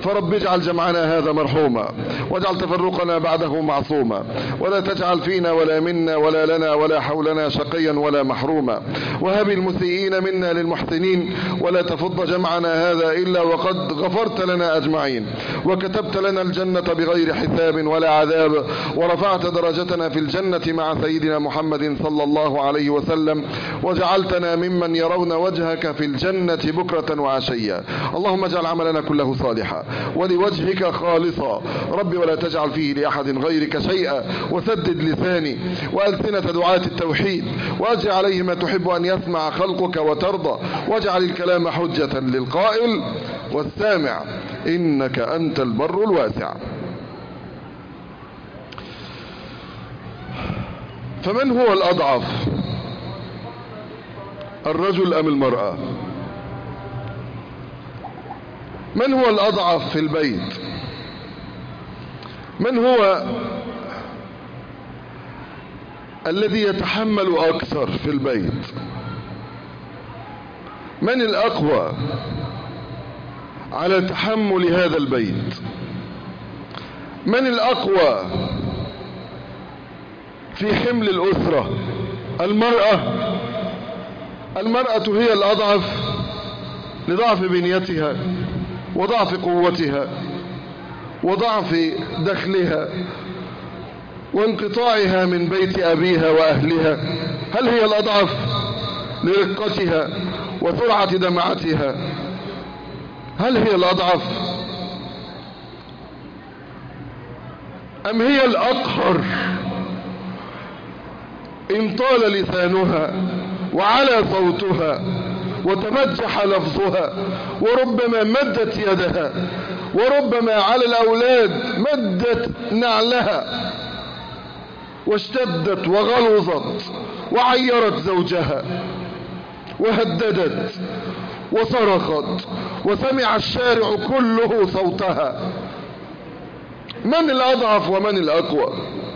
فرب اجعل جمعنا هذا مرحوما واجعل تفرقنا بعده معصوما ولا تجعل فينا ولا منا ولا لنا ولا حولنا شقيا ولا محروما وهب المسيئين منا للمحسنين ولا تفض جمعنا هذا إلا وقد غفرت لنا أجمعين وكتبت لنا الجنة بغير حساب ولا عذاب ورفعت درجتنا في الجنة مع سيدنا محمد صلى الله عليه وسلم وجعلتنا ممن يرون وجهك في الجنة بكرة وعشيا اللهم اجعل عملنا كله صالحا ولوجهك خالصا رب ولا تجعل فيه لأحد غيرك شيئا وسدد لساني وألسنة دعاة التوحيد وأجعل عليه ما تحب أن يسمع خلقك وترضى واجعل الكلام حجة للقائل والسامع إنك أنت البر الواسع فمن هو الأضعف الرجل أم المرأة من هو الأضعف في البيت من هو الذي يتحمل أكثر في البيت من الأقوى على تحمل هذا البيت من الأقوى في حمل الأسرة المرأة المرأة هي الأضعف لضعف بنيتها وضعف قوتها وضعف دخلها وانقطاعها من بيت أبيها وأهلها هل هي الأضعف لرقتها وسرعة دمعتها هل هي الأضعف أم هي الأقهر إن طال لسانها وعلى صوتها وتمجح لفظها وربما مدت يدها وربما على الأولاد مدت نعلها واشتدت وغلظت وعيرت زوجها وهددت وصرخت وسمع الشارع كله صوتها من الأضعف ومن الأقوى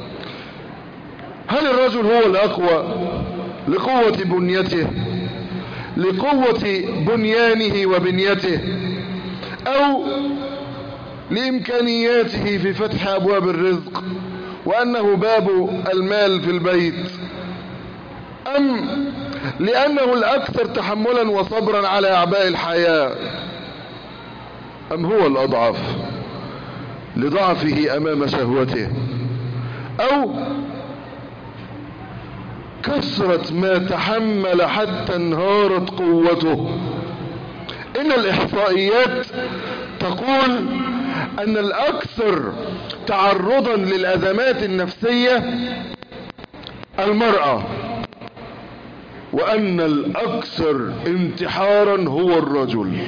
هل الرجل هو الأقوى لقوة بنيته لقوة بنيانه وبنيته أو لإمكانياته في فتح أبواب الرزق وأنه باب المال في البيت أم لأنه الأكثر تحملا وصبرا على أعباء الحياة أم هو الأضعف لضعفه أمام شهوته أو كثرة ما تحمل حتى انهارت قوته إن الإحصائيات تقول أن الأكثر تعرضا للأزمات النفسية المرأة وأن الأكثر انتحارا هو الرجل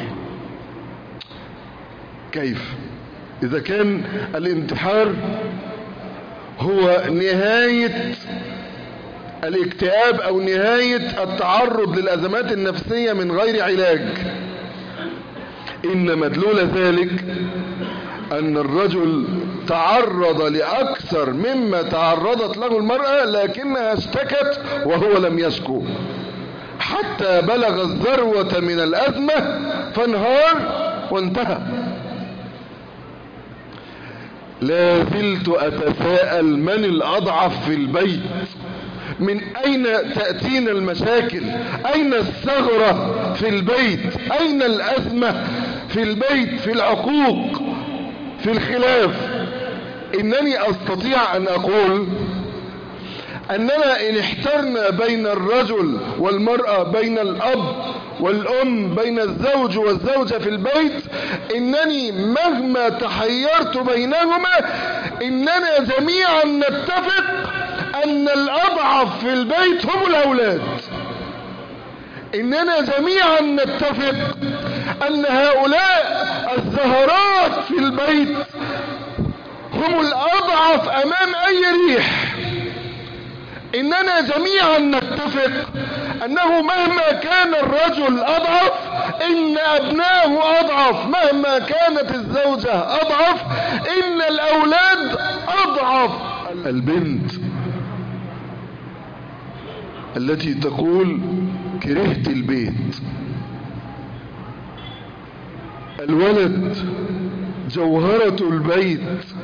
كيف إذا كان الانتحار هو نهاية الاكتئاب أو نهاية التعرض للأزمات النفسية من غير علاج إن مدلول ذلك أن الرجل تعرض لأكثر مما تعرضت له المرأة لكنها اشتكت وهو لم يشكو حتى بلغ الذروة من الأزمة فانهار وانتهى لا زلت أتساءل من الأضعف في البيت من أين تأتينا المشاكل أين الثغرة في البيت أين الأزمة في البيت في العقوق في الخلاف إنني أستطيع أن أقول أننا إن احترنا بين الرجل والمرأة بين الأب والأم بين الزوج والزوجة في البيت إنني مهما تحيرت بينهما إننا جميعا نتفق أن الأضعف في البيت هم الأولاد إننا جميعا نتفق أن هؤلاء الزهرات في البيت هم الأضعف أمام أي ريح إننا جميعا نتفق أنه مهما كان الرجل أضعف إن أبناه أضعف مهما كانت الزوجة أضعف إن الأولاد أضعف البنت التي تقول كرهت البيت الولد جوهرة البيت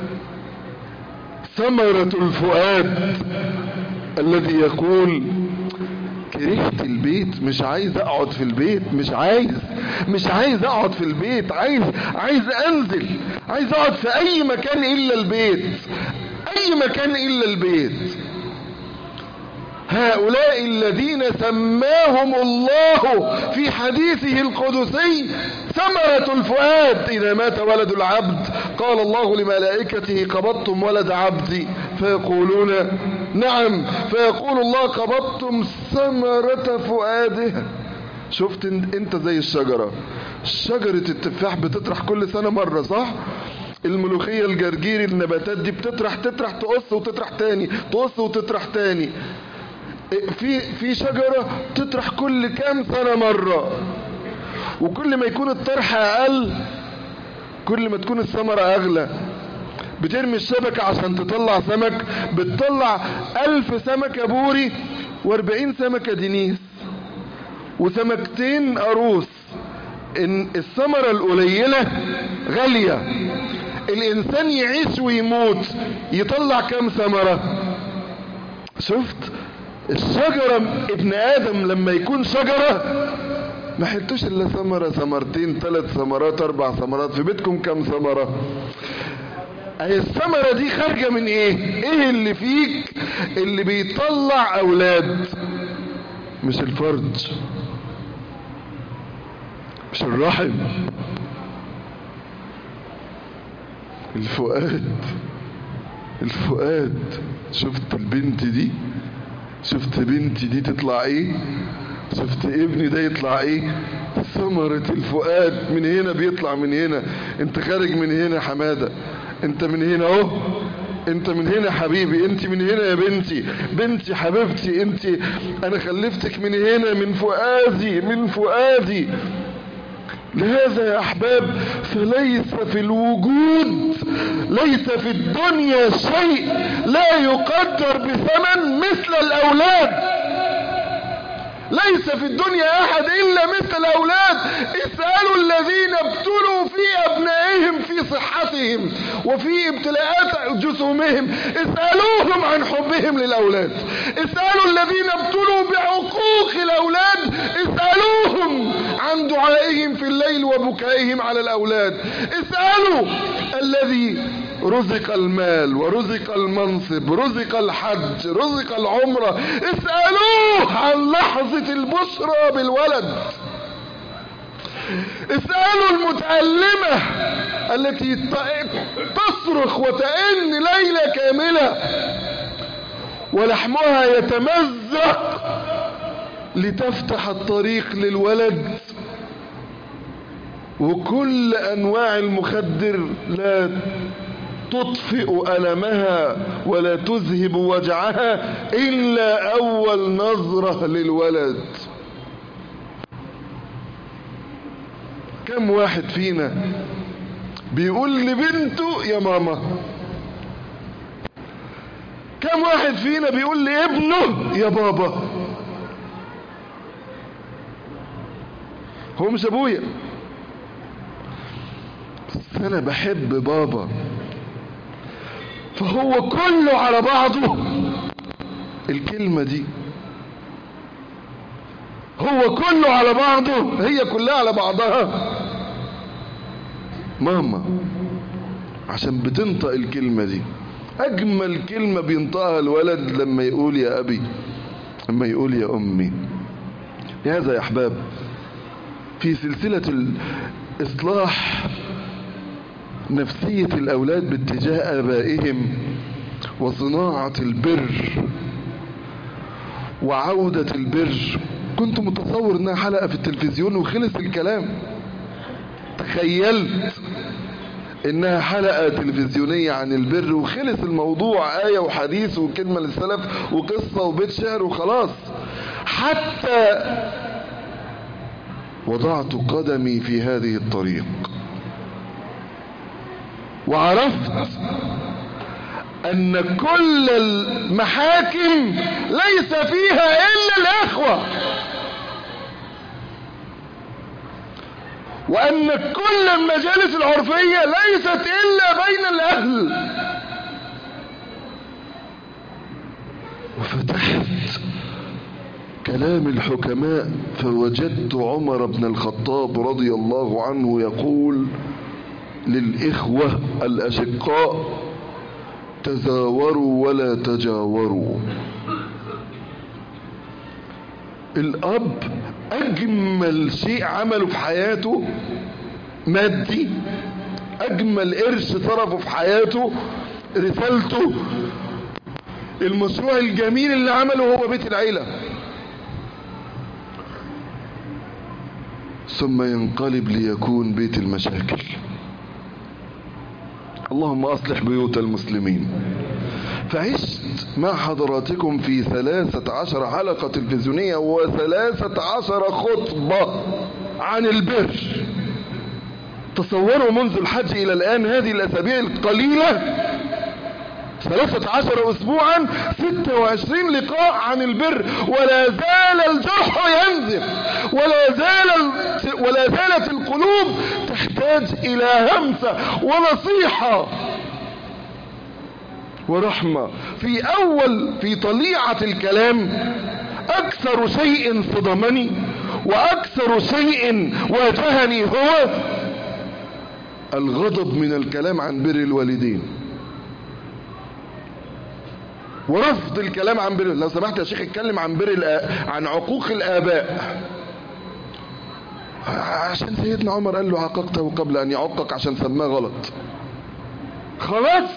ثمرة الفؤاد الذي يقول كرهت البيت مش عايز اقعد في البيت مش عايز مش عايز اقعد في البيت عايز عايز انزل عايز اقعد في اي مكان الا البيت اي مكان الا البيت هؤلاء الذين سماهم الله في حديثه القدسي ثمرة الفؤاد إذا مات ولد العبد قال الله لملائكته قبضتم ولد عبدي فيقولون نعم فيقول الله قبضتم ثمرة فؤاده شفت انت زي الشجرة شجرة التفاح بتطرح كل سنة مرة صح الملوخية الجرجير النباتات دي بتطرح تطرح تقص وتطرح تاني تقص وتطرح تاني في في شجرة تطرح كل كام سنة مرة وكل ما يكون الطرح اقل كل ما تكون الثمرة اغلى بترمي الشبكة عشان تطلع سمك بتطلع الف سمكة بوري واربعين سمكة دينيس وسمكتين قاروص ان الثمرة القليلة غالية الانسان يعيش ويموت يطلع كام ثمرة شفت الشجرة ابن ادم لما يكون شجرة ما حلتوش الا ثمرة ثمرتين ثلاث ثمرات اربع ثمرات في بيتكم كم ثمرة اهي الثمرة دي خارجة من ايه ايه اللي فيك اللي بيطلع اولاد مش الفرج مش الرحم الفؤاد الفؤاد شفت البنت دي شفت بنتي دي تطلع ايه شفت ابني ده يطلع ايه ثمرة الفؤاد من هنا بيطلع من هنا انت خارج من هنا حمادة انت من هنا اهو انت من هنا حبيبي انت من هنا يا بنتي بنتي حبيبتي انت انا خلفتك من هنا من فؤادي من فؤادي لهذا يا احباب فليس في الوجود ليس في الدنيا شيء لا يقدر بثمن مثل الاولاد ليس في الدنيا احد الا مثل الاولاد اسألوا الذين ابتلوا في ابنائهم في صحتهم وفي ابتلاءات جسومهم اسألوهم عن حبهم للاولاد اسألوا الذين ابتلوا بعقوق الاولاد اسألوهم عن دعائهم في الليل وبكائهم على الاولاد اسألوا الذي رزق المال ورزق المنصب رزق الحج رزق العمرة اسألوه عن لحظة البشرى بالولد اسألوا المتعلمة التي تصرخ وتئن ليلة كاملة ولحمها يتمزق لتفتح الطريق للولد وكل انواع المخدر لا تطفئ ألمها ولا تذهب وجعها إلا أول نظرة للولد كم واحد فينا بيقول لبنته يا ماما كم واحد فينا بيقول لابنه يا بابا هو مش ابويا بس انا بحب بابا فهو كله على بعضه الكلمة دي هو كله على بعضه هي كلها على بعضها ماما عشان بتنطق الكلمة دي اجمل كلمة بينطقها الولد لما يقول يا ابي لما يقول يا امي هذا يا احباب في سلسلة الاصلاح نفسية الأولاد باتجاه آبائهم وصناعة البر وعودة البر كنت متصور انها حلقة في التلفزيون وخلص الكلام تخيلت انها حلقة تلفزيونية عن البر وخلص الموضوع آية وحديث وكلمة للسلف وقصة وبيت شعر وخلاص حتى وضعت قدمي في هذه الطريق وعرفت ان كل المحاكم ليس فيها الا الاخوة وأن كل المجالس العرفية ليست إلا بين الأهل وفتحت كلام الحكماء فوجدت عمر بن الخطاب رضي الله عنه يقول للإخوة الأشقاء تزاوروا ولا تجاوروا الأب أجمل شيء عمله في حياته مادي أجمل قرش صرفه في حياته رسالته المشروع الجميل اللي عمله هو بيت العيلة ثم ينقلب ليكون بيت المشاكل اللهم أصلح بيوت المسلمين فعشت مع حضراتكم في ثلاثة عشر حلقة تلفزيونية وثلاثة عشر خطبة عن البر تصوروا منذ الحج إلى الآن هذه الأسابيع القليلة ثلاثة عشر أسبوعا ستة وعشرين لقاء عن البر ولا زال الجرح ينزف ولا زال ولا زالت القلوب تحتاج إلى همسة ونصيحة ورحمة في أول في طليعة الكلام أكثر شيء صدمني وأكثر شيء واجهني هو الغضب من الكلام عن بر الوالدين ورفض الكلام عن بر لو سمحت يا شيخ اتكلم عن بر الآ... عن عقوق الآباء عشان سيدنا عمر قال له عققته قبل أن يعقق عشان سماه غلط خلاص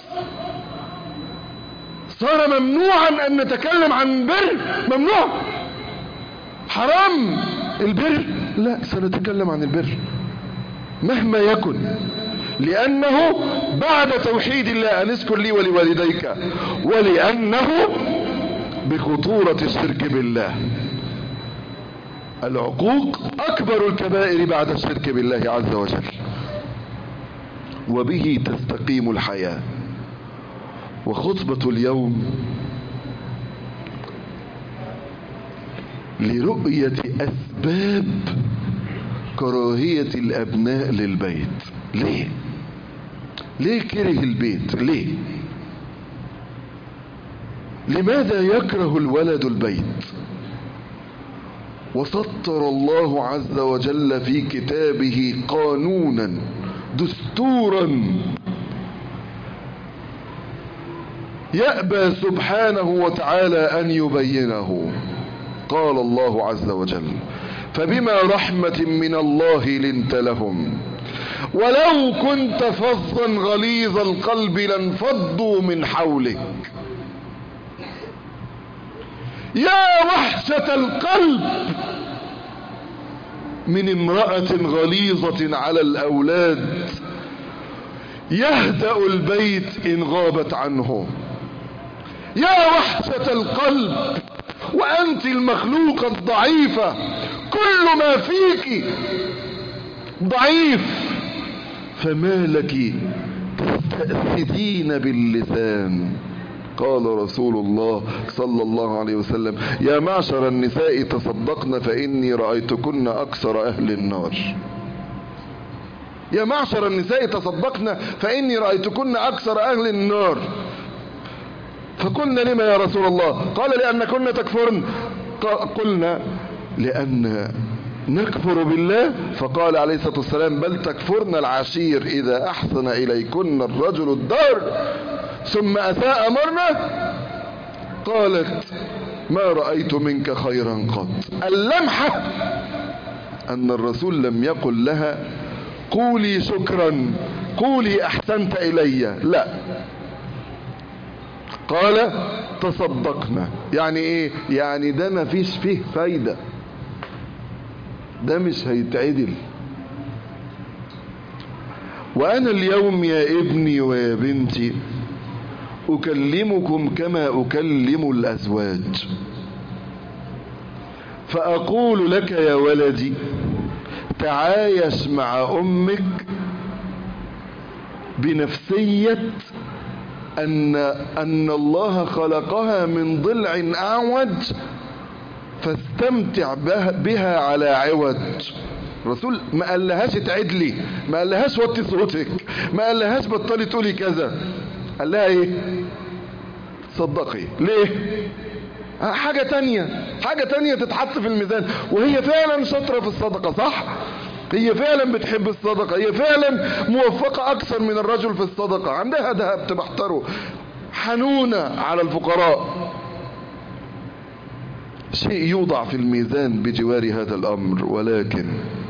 صار ممنوعا أن نتكلم عن بر ممنوع حرام البر لا سنتكلم عن البر مهما يكن لأنه بعد توحيد الله أن اذكر لي ولوالديك ولأنه بخطورة الشرك بالله العقوق أكبر الكبائر بعد الشرك بالله عز وجل وبه تستقيم الحياة وخطبة اليوم لرؤية أسباب كراهية الأبناء للبيت ليه ليه كره البيت ليه لماذا يكره الولد البيت وسطر الله عز وجل في كتابه قانونا دستورا يأبى سبحانه وتعالى أن يبينه قال الله عز وجل فبما رحمة من الله لنت لهم ولو كنت فظا غليظ القلب لانفضوا من حولك يا وحشة القلب من امرأة غليظة على الأولاد يهدأ البيت إن غابت عنه يا وحشة القلب وأنت المخلوقة الضعيفة كل ما فيك ضعيف فما لك تستأسدين باللسان قال رسول الله صلى الله عليه وسلم يا معشر النساء تصدقن فإني رأيتكن أكثر أهل النار يا معشر النساء تصدقن فإني رأيتكن أكثر أهل النار فقلنا لما يا رسول الله قال لأن كنا تكفرن قلنا لأن نكفر بالله فقال عليه الصلاة والسلام بل تكفرن العشير إذا أحسن إليكن الرجل الدار ثم أساء مرنا قالت ما رأيت منك خيرا قط اللمحة أن الرسول لم يقل لها قولي شكرا قولي أحسنت إلي لا قال تصدقنا يعني ايه يعني ده ما فيش فيه فايدة ده مش هيتعدل وانا اليوم يا ابني ويا بنتي اكلمكم كما اكلم الازواج فاقول لك يا ولدي تعايش مع امك بنفسية أن, أن الله خلقها من ضلع أعوج فاستمتع بها على عوج الرسول ما قالهاش اتعدلي ما قالهاش وطي صوتك ما قالهاش بطلي تقولي كذا قال لها ايه صدقي ليه حاجة تانية حاجة تانية تتحط في الميزان وهي فعلا شاطرة في الصدقة صح هي فعلا بتحب الصدقة هي فعلا موفقة اكثر من الرجل في الصدقة عندها ذهب تبحتره حنونة على الفقراء شيء يوضع في الميزان بجوار هذا الامر ولكن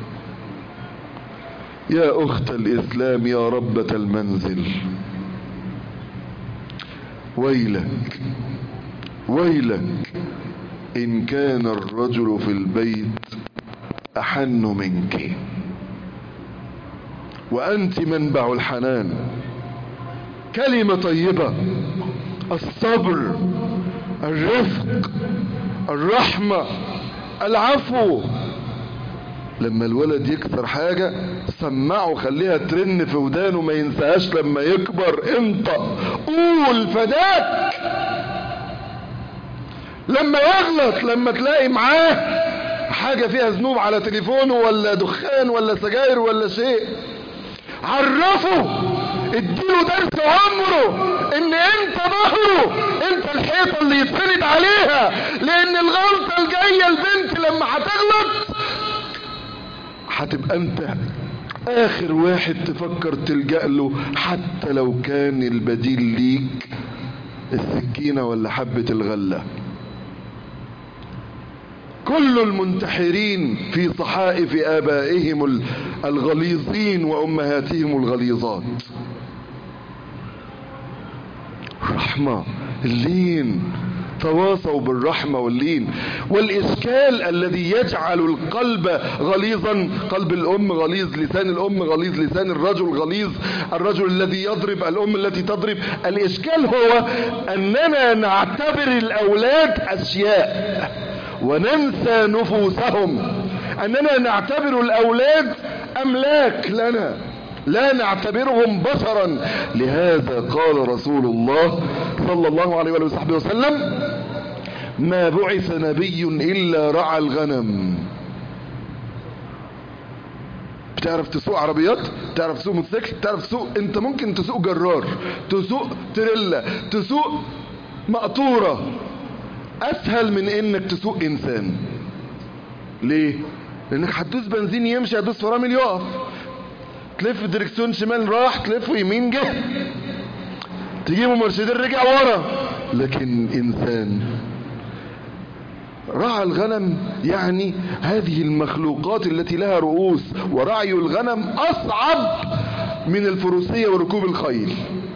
يا اخت الاسلام يا ربة المنزل ويلك ويلك ان كان الرجل في البيت احن منك وانت منبع الحنان كلمة طيبة الصبر الرفق الرحمة العفو لما الولد يكسر حاجة سمعه خليها ترن في ودانه ما ينساهاش لما يكبر انطق قول فداك لما يغلط لما تلاقي معاه حاجة فيها ذنوب على تليفونه ولا دخان ولا سجاير ولا شيء عرفه اديله درس عمره ان انت ظهره انت الحيطة اللي يتفرد عليها لان الغلطة الجاية البنت لما هتغلط هتبقى انت اخر واحد تفكر تلجأ له حتى لو كان البديل ليك السكينة ولا حبة الغلة كل المنتحرين في صحائف آبائهم الغليظين وأمهاتهم الغليظات رحمة اللين تواصوا بالرحمة واللين والإشكال الذي يجعل القلب غليظا قلب الأم غليظ لسان الأم غليظ لسان الرجل غليظ الرجل الذي يضرب الأم التي تضرب الإشكال هو أننا نعتبر الأولاد أشياء وننسى نفوسهم أننا نعتبر الأولاد أملاك لنا لا نعتبرهم بشرا لهذا قال رسول الله صلى الله عليه وصحبه وسلم ما بعث نبي إلا رعى الغنم بتعرف تسوق عربيات تعرف تسوق موتوسيكل تعرف تسوق انت ممكن تسوق جرار تسوق تريلا تسوق مقطورة اسهل من انك تسوق انسان ليه لانك هتدوس بنزين يمشي هتدوس فرامل يقف تلف دركسيون شمال راح تلف يمين جه تجيبه مرشدين رجع ورا لكن انسان رعى الغنم يعني هذه المخلوقات التي لها رؤوس ورعي الغنم اصعب من الفروسية وركوب الخيل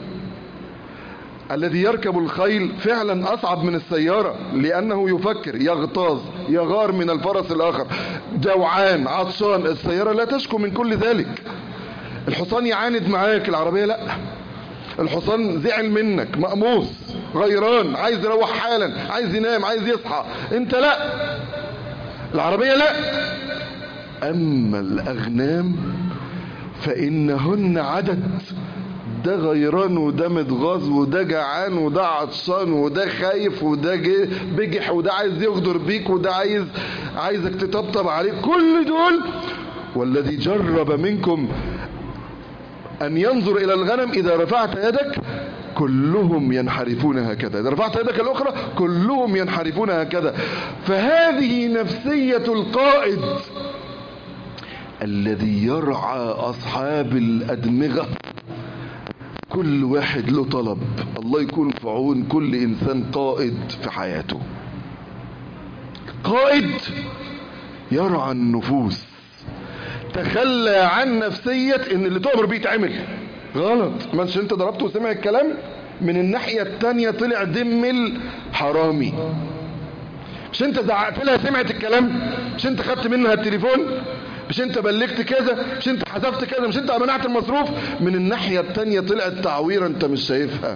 الذي يركب الخيل فعلا اصعب من السيارة لانه يفكر يغتاظ يغار من الفرس الاخر جوعان عطشان السيارة لا تشكو من كل ذلك الحصان يعاند معاك العربية لا الحصان زعل منك مقموص غيران عايز يروح حالا عايز ينام عايز يصحى انت لا العربية لا اما الاغنام فانهن عدد ده غيران وده متغاظ وده جعان وده عطشان وده خايف وده بجح وده عايز يغدر بيك وده عايز عايزك تطبطب عليه كل دول والذي جرب منكم أن ينظر إلى الغنم إذا رفعت يدك كلهم ينحرفون هكذا إذا رفعت يدك الأخرى كلهم ينحرفون هكذا فهذه نفسية القائد الذي يرعى أصحاب الأدمغة كل واحد له طلب الله يكون في عون كل إنسان قائد في حياته قائد يرعى النفوس تخلى عن نفسية ان اللي تؤمر بيه يتعمل غلط ما انت انت ضربته وسمع الكلام من الناحية التانية طلع دمل حرامي مش انت زعقت لها سمعت الكلام مش انت خدت منها التليفون مش انت بلغت كذا مش انت حذفت كذا مش انت منعت المصروف من الناحية التانية طلعت تعويرة انت مش شايفها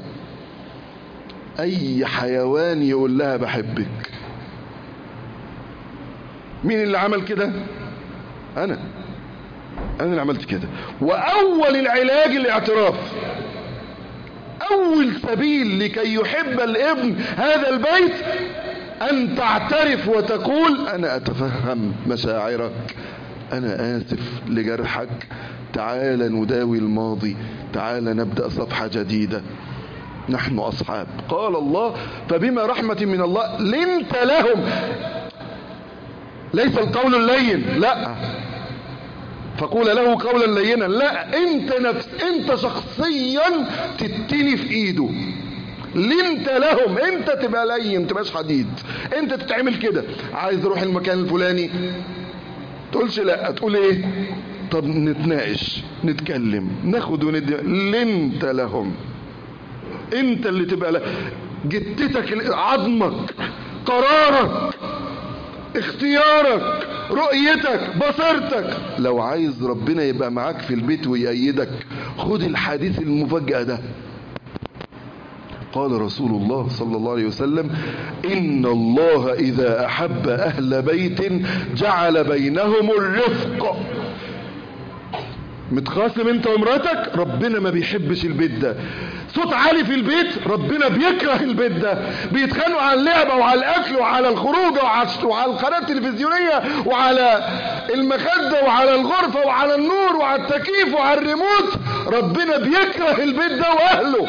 اي حيوان يقول لها بحبك مين اللي عمل كده انا انا اللي عملت كده واول العلاج الاعتراف اول سبيل لكي يحب الابن هذا البيت ان تعترف وتقول انا اتفهم مشاعرك انا اسف لجرحك تعال نداوي الماضي تعال نبدأ صفحة جديدة نحن اصحاب قال الله فبما رحمة من الله لنت لهم ليس القول اللين لا فقول له قولا لينا لا انت نفس انت شخصيا تتني في ايده لنت لهم انت تبقى لين تبقاش حديد انت تتعمل كده عايز اروح المكان الفلاني تقولش لا تقول ايه طب نتناقش نتكلم ناخد وندي لنت لهم انت اللي تبقى لا جتتك عظمك قرارك اختيارك رؤيتك بصيرتك لو عايز ربنا يبقى معاك في البيت ويأيدك خد الحديث المفاجأة ده قال رسول الله صلى الله عليه وسلم إن الله إذا أحب أهل بيت جعل بينهم الرفق متخاصم انت ومراتك ربنا ما بيحبش البيت ده صوت عالي في البيت ربنا بيكره البيت ده بيتخانقوا على اللعبة وعلى الاكل وعلى الخروج وعلى القناة التلفزيونية وعلى المخدة وعلى الغرفة وعلى النور وعلى التكييف وعلى الريموت ربنا بيكره البيت ده واهله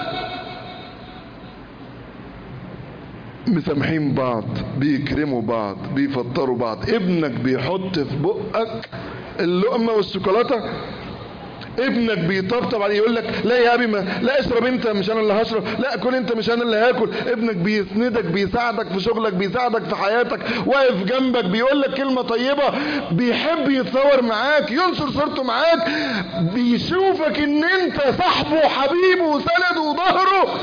مسامحين بعض بيكرموا بعض بيفطروا بعض ابنك بيحط في بقك اللقمة والشوكولاتة ابنك بيطبطب عليه يقول لك لا يا ابي ما لا اشرب انت مش انا اللي هشرب لا كل انت مش انا اللي هاكل ابنك بيسندك بيساعدك في شغلك بيساعدك في حياتك واقف جنبك بيقول لك كلمه طيبه بيحب يتصور معاك ينشر صورته معاك بيشوفك ان انت صاحبه وحبيبه وسنده وظهره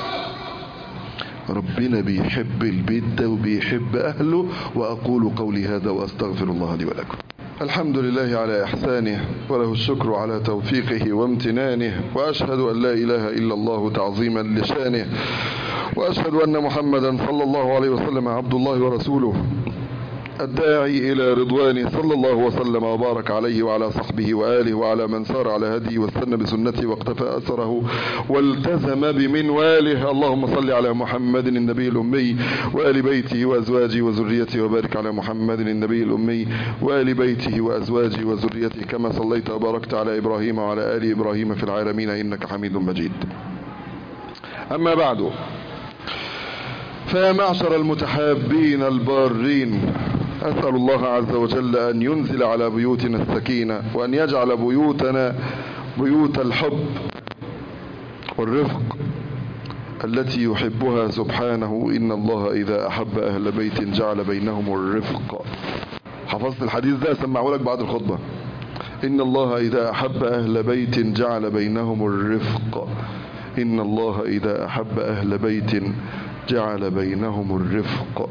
ربنا بيحب البيت ده وبيحب اهله واقول قولي هذا واستغفر الله لي ولكم الحمد لله على إحسانه وله الشكر على توفيقه وامتنانه وأشهد أن لا إله إلا الله تعظيما لشانه وأشهد أن محمدا صلى الله عليه وسلم عبد الله ورسوله الداعي إلى رضوانه صلى الله وسلم وبارك عليه وعلى صحبه وآله وعلى من سار على هديه واستنى بسنته واقتفى أثره والتزم بمنواله اللهم صل على محمد النبي الأمي وآل بيته وأزواجه وذريته وبارك على محمد النبي الأمي وآل بيته وأزواجه وذريته كما صليت وباركت على إبراهيم وعلى آل إبراهيم في العالمين إنك حميد مجيد أما بعد فيا معشر المتحابين البارين أسأل الله عز وجل أن ينزل على بيوتنا السكينة وأن يجعل بيوتنا بيوت الحب والرفق التي يحبها سبحانه إن الله إذا أحب أهل بيت جعل بينهم الرفق حفظت الحديث ده سمعه لك بعد الخطبة إن الله إذا أحب أهل بيت جعل بينهم الرفق إن الله إذا أحب أهل بيت جعل بينهم الرفق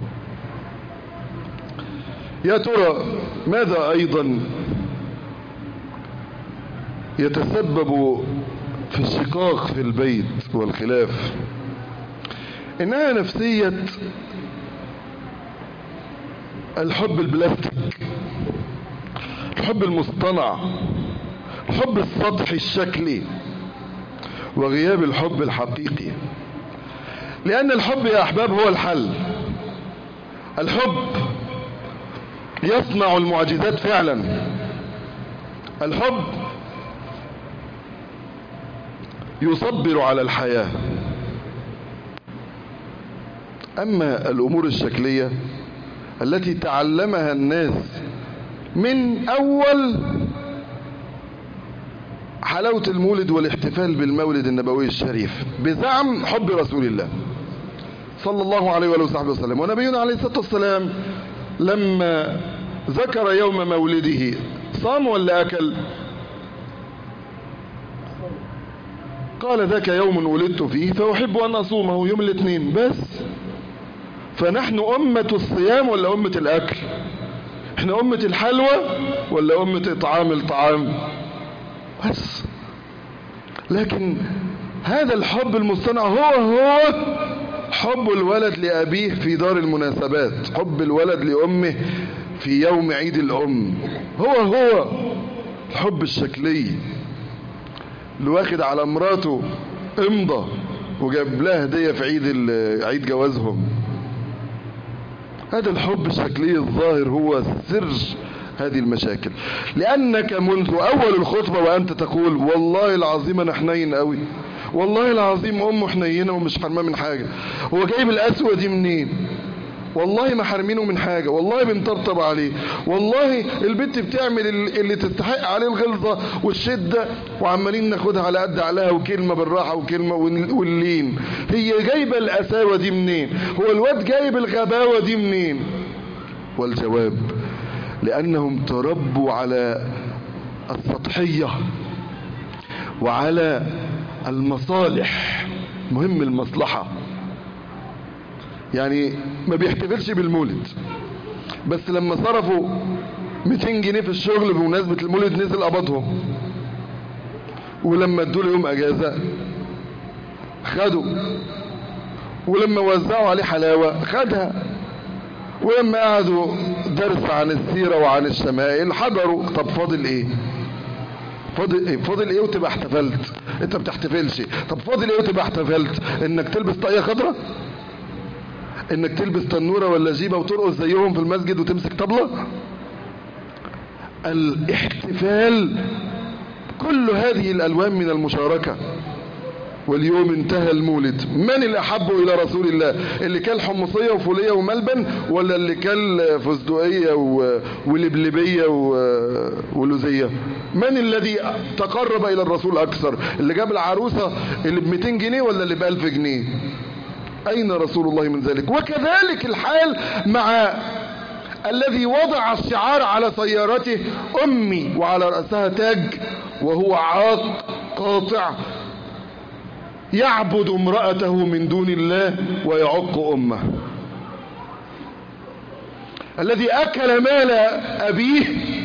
يا ترى ماذا أيضا يتسبب في الشقاق في البيت والخلاف إنها نفسية الحب البلاستيك الحب المصطنع الحب السطحي الشكلي وغياب الحب الحقيقي لأن الحب يا أحباب هو الحل الحب يصنع المعجزات فعلا الحب يصبر على الحياة أما الأمور الشكلية التي تعلمها الناس من أول حلاوة المولد والاحتفال بالمولد النبوي الشريف بزعم حب رسول الله صلى الله عليه وآله وصحبه وسلم ونبينا عليه الصلاة والسلام لما ذكر يوم مولده صام ولا أكل قال ذاك يوم ولدت فيه فأحب أن أصومه يوم الاثنين بس فنحن أمة الصيام ولا أمة الأكل احنا أمة الحلوى ولا أمة إطعام الطعام بس لكن هذا الحب المصطنع هو هو حب الولد لأبيه في دار المناسبات حب الولد لأمه في يوم عيد الأم هو هو الحب الشكلي اللي واخد على مراته امضى وجاب لها هدية في عيد عيد جوازهم هذا الحب الشكلي الظاهر هو سر هذه المشاكل لأنك منذ أول الخطبة وأنت تقول والله العظيم أنا حنين قوي والله العظيم أمه حنينة ومش حرماه من حاجة هو جايب القسوة دي منين والله ما حارمينه من حاجة والله بنطبطب عليه والله البنت بتعمل اللي تستحق عليه الغلظة والشدة وعمالين ناخدها على قد عقلها وكلمة بالراحة وكلمة واللين هي جايبة القساوة دي منين هو الواد جايب الغباوة دي منين والجواب لأنهم تربوا على السطحية وعلى المصالح مهم المصلحة يعني ما بيحتفلش بالمولد بس لما صرفوا 200 جنيه في الشغل بمناسبة المولد نزل قبضهم ولما ادوا له يوم اجازة خدوا ولما وزعوا عليه حلاوة خدها ولما قعدوا درس عن السيرة وعن الشمائل حضروا طب فاضل ايه فاضل ايه فاضل ايه وتبقى احتفلت انت بتحتفلش طب فاضل ايه وتبقى احتفلت انك تلبس طاقية خضراء انك تلبس تنورة ولا جيبة وترقص زيهم في المسجد وتمسك طبلة الاحتفال كل هذه الالوان من المشاركة واليوم انتهى المولد من الاحب الى رسول الله اللي كان حمصية وفولية وملبن ولا اللي كان فستقية ولبلبية ولوزية من الذي تقرب الى الرسول اكثر اللي جاب العروسة اللي ب 200 جنيه ولا اللي ب 1000 جنيه أين رسول الله من ذلك وكذلك الحال مع الذي وضع الشعار على سيارته أمي وعلى رأسها تاج وهو عاق قاطع يعبد امرأته من دون الله ويعق أمه الذي أكل مال أبيه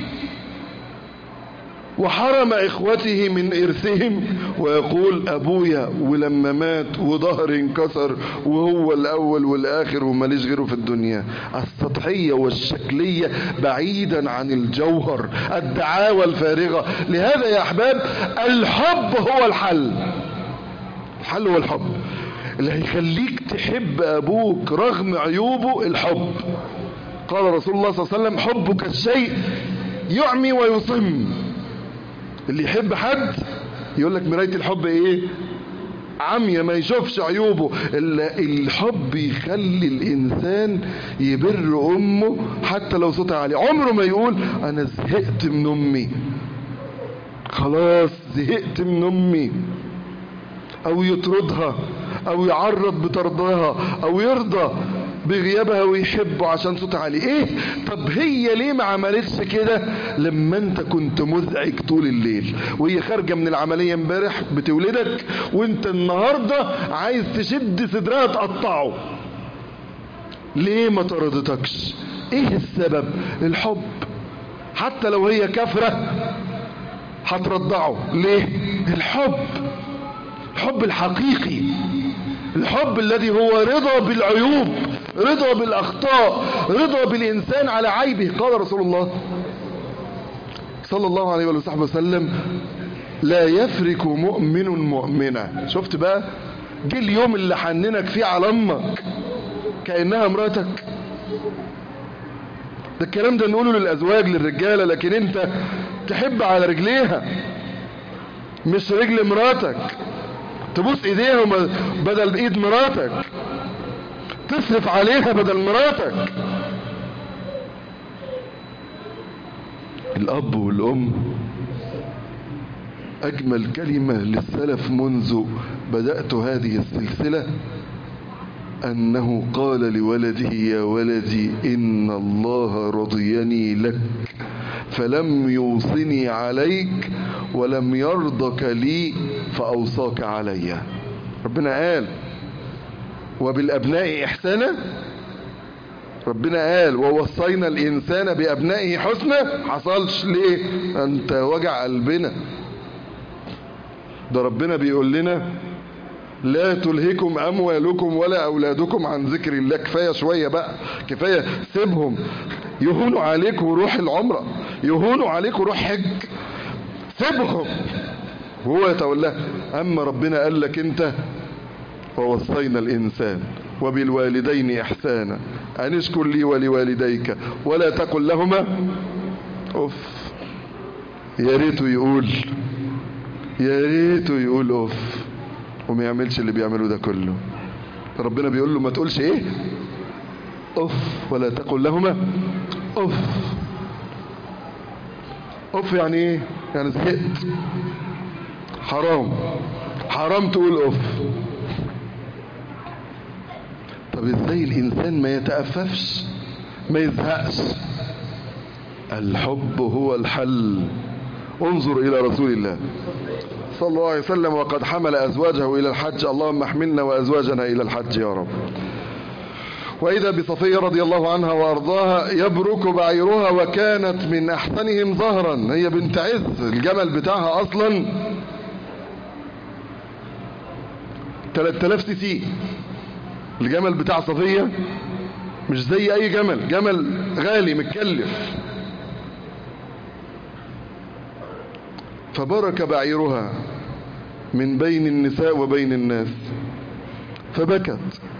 وحرم إخوته من إرثهم ويقول أبويا ولما مات وظهر انكسر وهو الأول والآخر وماليش غيره في الدنيا السطحية والشكلية بعيدا عن الجوهر الدعاوى الفارغة لهذا يا أحباب الحب هو الحل الحل هو الحب اللي هيخليك تحب أبوك رغم عيوبه الحب قال رسول الله صلى الله عليه وسلم حبك الشيء يعمي ويصم اللي يحب حد يقول لك مراية الحب ايه عمية ما يشوفش عيوبه الحب يخلي الانسان يبر امه حتى لو صوتها عالي عمره ما يقول انا زهقت من امي خلاص زهقت من امي او يطردها او يعرض بطردها او يرضى بغيابها ويحبه عشان صوتها عالي ايه طب هي ليه ما عملتش كده لما انت كنت مزعج طول الليل وهي خارجة من العملية امبارح بتولدك وانت النهاردة عايز تشد صدرها تقطعه ليه ما طردتكش ايه السبب الحب حتى لو هي كافرة هترضعه ليه الحب الحب الحقيقي الحب الذي هو رضا بالعيوب رضا بالاخطاء رضا بالانسان على عيبه قال رسول الله صلى الله عليه وصحبه وسلم لا يفرك مؤمن مؤمنة شفت بقى جه اليوم اللي حننك فيه على امك كأنها مراتك ده الكلام ده نقوله للازواج للرجالة لكن انت تحب على رجليها مش رجل مراتك تبوس ايديها بدل ايد مراتك تصرف عليها بدل مراتك الاب والام اجمل كلمة للسلف منذ بدأت هذه السلسلة انه قال لولده يا ولدي ان الله رضيني لك فلم يوصني عليك ولم يرضك لي فأوصاك علي ربنا قال وبالأبناء إحسانا ربنا قال ووصينا الإنسان بأبنائه حسنا حصلش ليه أنت وجع قلبنا ده ربنا بيقول لنا لا تلهكم أموالكم ولا أولادكم عن ذكر الله كفاية شوية بقى كفاية سيبهم يهونوا عليك وروح العمرة يهونوا عليك وروح حج سيبهم وهو يتولاه أما ربنا قال لك أنت ووصينا الإنسان وبالوالدين إحسانا أن اشكر لي ولوالديك ولا تقل لهما اوف يا ريته يقول يا ريته يقول اوف وما يعملش اللي بيعمله ده كله ربنا بيقول له ما تقولش ايه اوف ولا تقل لهما اوف اوف يعني ايه يعني زهقت حرام حرام تقول اوف طب ازاي الانسان ما يتأففش ما يزهقش الحب هو الحل انظر الى رسول الله صلى الله عليه وسلم وقد حمل ازواجه الى الحج اللهم احملنا وازواجنا الى الحج يا رب واذا بصفية رضي الله عنها وارضاها يبرك بعيرها وكانت من احسنهم ظهرا هي بنت عز الجمل بتاعها اصلا 3000 سي سي الجمل بتاع صفية مش زي اي جمل جمل غالي متكلف فبرك بعيرها من بين النساء وبين الناس فبكت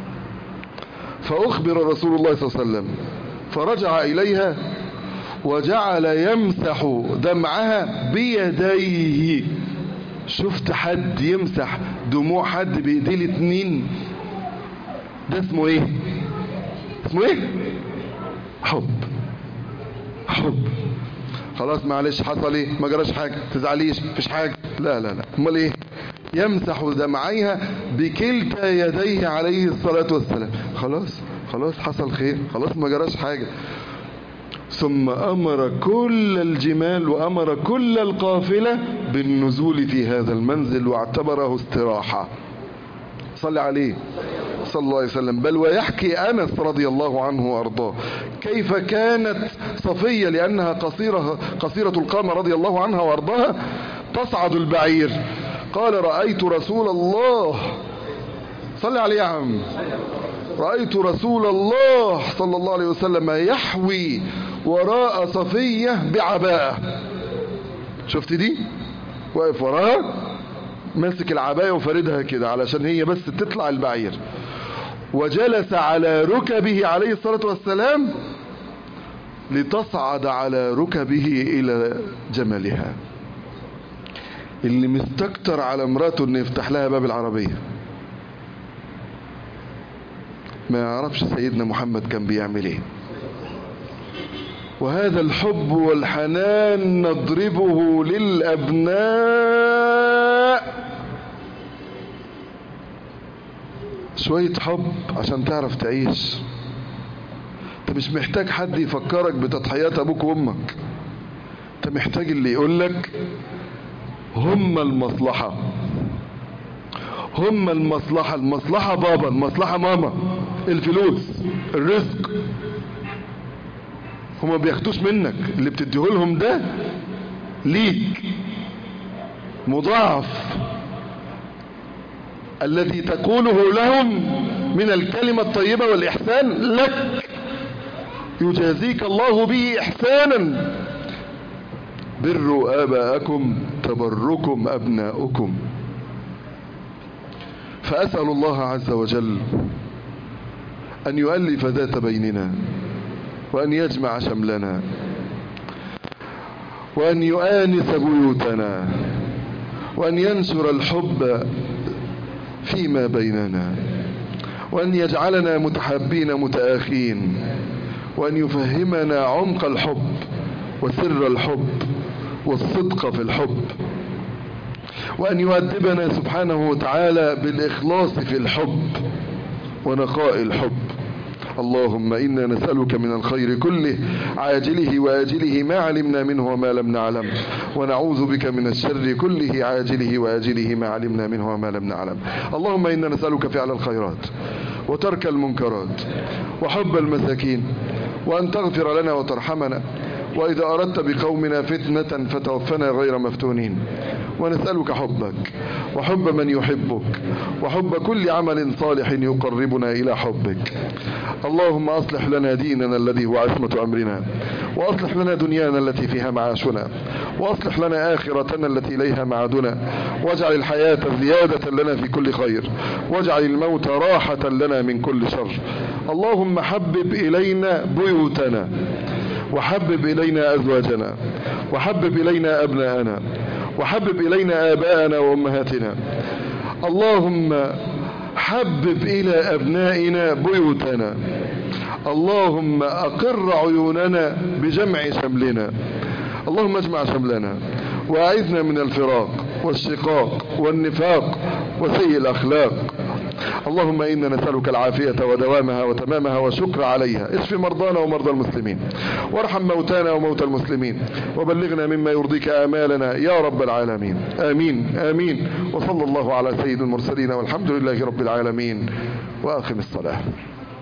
فأخبر رسول الله صلى الله عليه وسلم فرجع إليها وجعل يمسح دمعها بيديه شفت حد يمسح دموع حد بإيديه الاتنين ده اسمه ايه اسمه ايه حب حب خلاص معلش حصل ايه ما جراش حاجه تزعليش مفيش حاجه لا لا لا امال ايه يمسح دمعيها بكلتا يديه عليه الصلاه والسلام خلاص خلاص حصل خير خلاص ما جراش حاجه ثم امر كل الجمال وامر كل القافله بالنزول في هذا المنزل واعتبره استراحه صلى عليه صلى الله عليه وسلم بل ويحكي أنس رضي الله عنه وأرضاه كيف كانت صفية لأنها قصيرة, قصيرة القامة رضي الله عنها وأرضاها تصعد البعير قال رأيت رسول الله صلى عليه يا عم رأيت رسول الله صلى الله عليه وسلم يحوي وراء صفية بعباءة شفت دي واقف وراها ماسك العباية وفردها كده علشان هي بس تطلع البعير وجلس على ركبه عليه الصلاة والسلام لتصعد على ركبه إلى جملها اللي مستكتر على مراته انه يفتح لها باب العربية ما يعرفش سيدنا محمد كان بيعمل ايه وهذا الحب والحنان نضربه للأبناء شوية حب عشان تعرف تعيش انت مش محتاج حد يفكرك بتضحيات ابوك وامك انت محتاج اللي يقولك هم المصلحة هم المصلحة المصلحة بابا المصلحة ماما الفلوس الرزق هما بياخدوش منك اللي بتديهولهم ده ليك مضاعف الذي تقوله لهم من الكلمة الطيبة والإحسان لك يجازيك الله به إحسانا بروا آباءكم تبركم أبناؤكم فأسأل الله عز وجل أن يؤلف ذات بيننا وأن يجمع شملنا وأن يؤانس بيوتنا وأن ينشر الحب فيما بيننا وأن يجعلنا متحابين متآخين وأن يفهمنا عمق الحب وسر الحب والصدق في الحب وأن يؤدبنا سبحانه وتعالى بالإخلاص في الحب ونقاء الحب اللهم إنا نسألك من الخير كله عاجله وآجله ما علمنا منه وما لم نعلم ونعوذ بك من الشر كله عاجله وآجله ما علمنا منه وما لم نعلم اللهم إنا نسألك فعل الخيرات وترك المنكرات وحب المساكين وأن تغفر لنا وترحمنا وإذا أردت بقومنا فتنة فتوفنا غير مفتونين ونسألك حبك وحب من يحبك وحب كل عمل صالح يقربنا إلى حبك اللهم أصلح لنا ديننا الذي هو عصمة أمرنا وأصلح لنا دنيانا التي فيها معاشنا وأصلح لنا آخرتنا التي إليها معادنا واجعل الحياة زيادة لنا في كل خير واجعل الموت راحة لنا من كل شر اللهم حبب إلينا بيوتنا وحبب إلينا أزواجنا وحبب إلينا أبناءنا وحبب إلينا آباءنا وأمهاتنا اللهم حبب إلى أبنائنا بيوتنا اللهم أقر عيوننا بجمع شملنا اللهم اجمع شملنا وأعذنا من الفراق والشقاق والنفاق وسيء الأخلاق اللهم إنا نسألك العافية ودوامها وتمامها وشكر عليها اشف مرضانا ومرضى المسلمين وارحم موتانا وموتى المسلمين وبلغنا مما يرضيك آمالنا يا رب العالمين آمين آمين وصلى الله على سيد المرسلين والحمد لله رب العالمين وأقم الصلاة